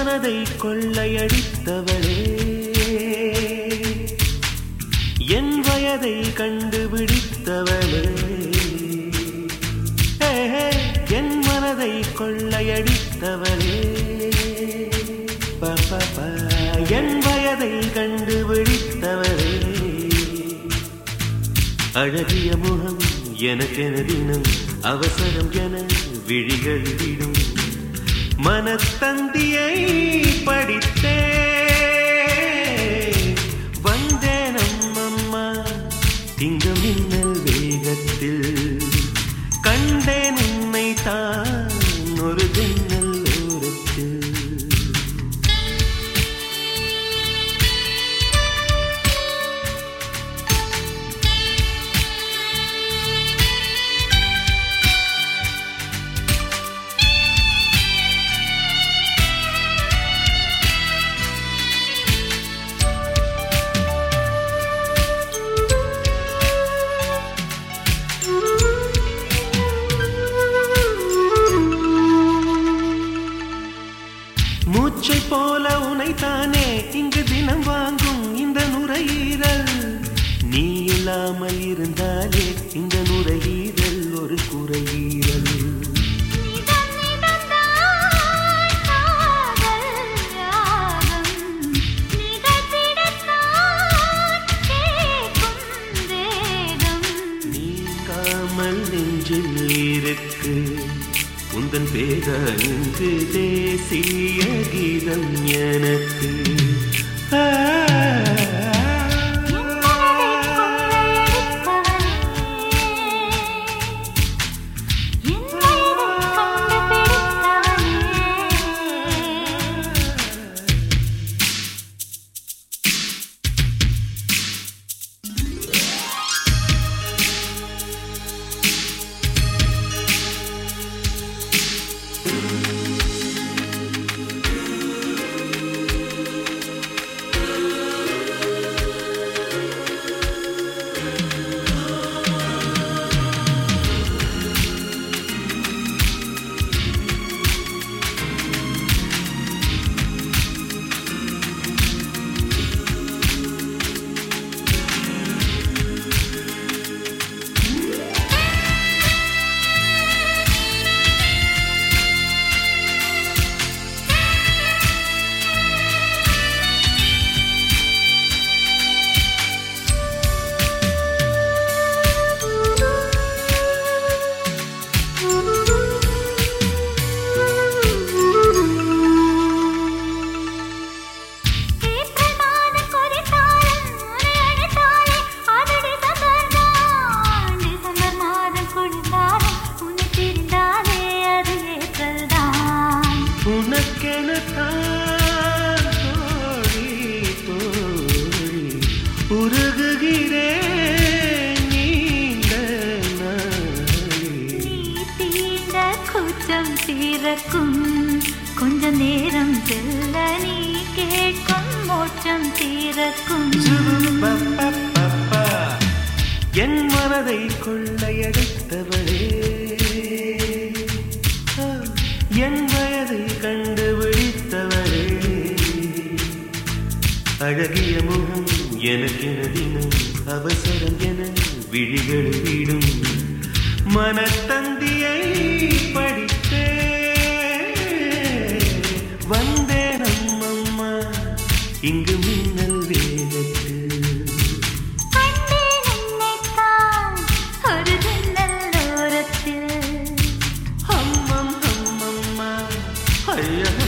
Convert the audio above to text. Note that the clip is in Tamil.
மனதை கொள்ளையடித்தவளே என் வயதை கண்டுபிடித்தவளே ஹே, ஹே, என் மனதை கொள்ளையடித்தவளே ப, ப, ப, என் வயதை கண்டுபிடித்தவளே அழகிய முகம் எனக்கென தினம் அவசரம் என விழிகள் விடும் மனத்தந்தியை படித்தே வந்தேன் அம்மம்மா திங்க மின்னல் வேகத்தில் கண்டேன் உன்னை தான் ஒரு ஜன்னல் ஓரத்தில் மூச்சை போல உனைத்தானே இங்கு தினம் வாங்கும் இந்த நுரையீரல் நீ இல்லாமல் இருந்தாலே இந்த நுரையீரல் ஒரு குறையீரல் நிதம் நிதம்தான் காதல் ராகம் நிகழ்த்திடத்தான் கேட்கும் வேகம் நீங்காமல் நெஞ்சில் இருக்கு உந்தன் பேர இங்கு தேசிய கீதம் எனக்கு ஆ, என் மனதை கொள்ளையடித்தவனே என் வயதை கண்டுபிடித்தவனே ஏப்ரல் மாதம் கொடித்தாளம் உன்னை அழைத்தாளே அது டிசம்பர் தான் டிசம்பர் மாதம் குளிர்ந்தாலே உன்னை பிரிந்தாலே அது ஏப்ரல் தான் உனக்கெனத்தான் தோழி தோழி உருகுகிறேன் நீண்ட நாளே. நீ தீண்ட கூச்சம் தீரக்கும் கொஞ்ச நேரம் செல்ல நீ கேட்கும் மோட்சம் தீரக்கும் சுபப்பப்பப்பப்பா. என் மனதை கொள்ளையடித்தவளே ஆ, என் வயதை கண்டுபிடித்தவளே அழகிய முகம் எனக்கென தினம் அவசரம் என விழிகள் விடும் மனத்தந்தியை படித்தே வந்தேன் அம்மம்மா இங்கு மின்னல் வேகத்தில் கண்டேன் உன்னைத்தான் ஒரு ஜன்னல் ஓரத்தில் அம்மம் அம்மம்மா ஐயா